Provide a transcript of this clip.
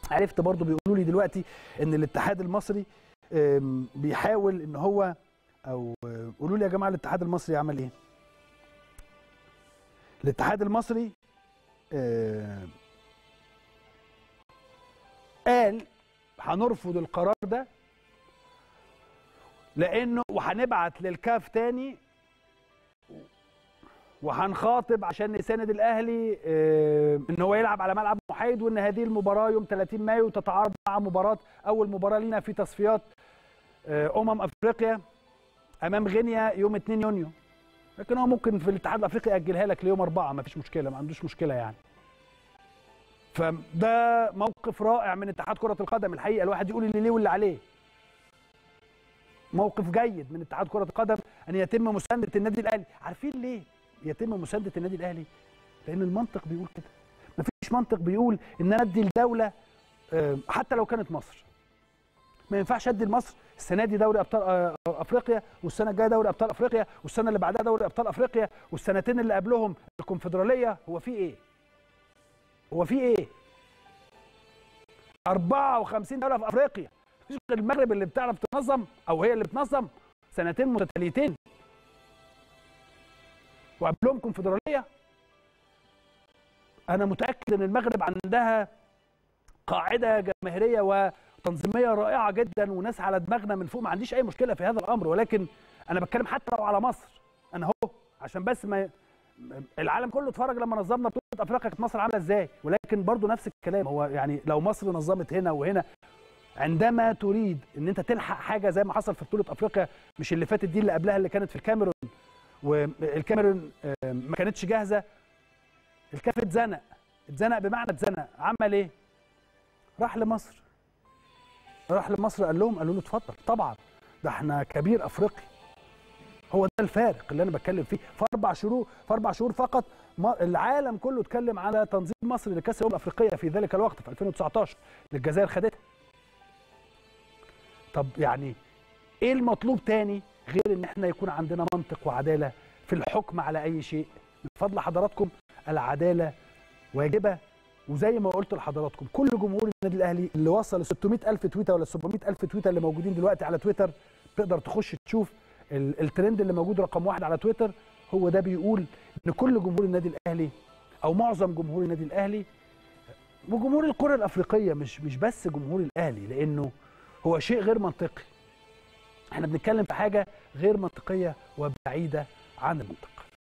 عرفت برضو بيقولوا لي دلوقتي ان الاتحاد المصري آم، بيحاول ان هو او آه، قولوا لي يا جماعه الاتحاد المصري عمل ايه الاتحاد المصري آه، قال هنرفض القرار ده لانه وهنبعت للكاف تاني وهنخاطب عشان نساند الاهلي آه، ان هو يلعب على ملعب محايد وان هذه المباراه يوم 30 مايو تتعارض مع مباراه اول مباراه لينا في تصفيات آه، امم افريقيا امام غينيا يوم 2 يونيو لكن هو ممكن في الاتحاد الافريقي ياجلها لك ليوم 4 ما فيش مشكله ما عندوش مشكله يعني فده موقف رائع من اتحاد كره القدم الحقيقه الواحد يقول اللي ليه واللي عليه موقف جيد من اتحاد كره القدم ان يتم مسانده النادي الاهلي عارفين ليه يتم مسانده النادي الاهلي لان المنطق بيقول كده مفيش منطق بيقول ان انا ادي الدوله آه، حتى لو كانت مصر ما ينفعش ادي لمصر السنه دي دوري ابطال آه، افريقيا والسنه الجايه دوري ابطال افريقيا والسنه اللي بعدها دوري ابطال افريقيا والسنتين اللي قبلهم الكونفدراليه هو في ايه هو في ايه 54 دوله في افريقيا مفيش غير المغرب اللي بتعرف تنظم او هي اللي بتنظم سنتين متتاليتين وقبلهم كونفدراليه انا متاكد ان المغرب عندها قاعده جماهيريه وتنظيميه رائعه جدا وناس على دماغنا من فوق ما عنديش اي مشكله في هذا الامر ولكن انا بتكلم حتى لو على مصر انا اهو عشان بس ما العالم كله اتفرج لما نظمنا بطوله افريقيا كانت مصر عامله ازاي ولكن برضو نفس الكلام هو يعني لو مصر نظمت هنا وهنا عندما تريد ان انت تلحق حاجه زي ما حصل في بطوله افريقيا مش اللي فاتت دي اللي قبلها اللي كانت في الكاميرون والكاميرون آه، ما كانتش جاهزه الكاف اتزنق اتزنق بمعنى اتزنق عمل ايه؟ راح لمصر راح لمصر قال لهم قالوا له اتفضل طبعا ده احنا كبير افريقي هو ده الفارق اللي انا بتكلم فيه في اربع شهور في اربع شهور فقط ما- العالم كله اتكلم على تنظيم مصر لكاس الامم الافريقيه في ذلك الوقت في 2019 اللي الجزائر خدتها طب يعني ايه المطلوب تاني غير ان احنا يكون عندنا منطق وعداله في الحكم على اي شيء من فضل حضراتكم العداله واجبه وزي ما قلت لحضراتكم كل جمهور النادي الاهلي اللي وصل ل 600 الف تويته ولا 700 الف تويته اللي موجودين دلوقتي على تويتر تقدر تخش تشوف ال- الترند اللي موجود رقم واحد على تويتر هو ده بيقول ان كل جمهور النادي الاهلي او معظم جمهور النادي الاهلي وجمهور الكره الافريقيه مش مش بس جمهور الاهلي لانه هو شيء غير منطقي احنا بنتكلم في حاجه غير منطقيه وبعيده عن المنطق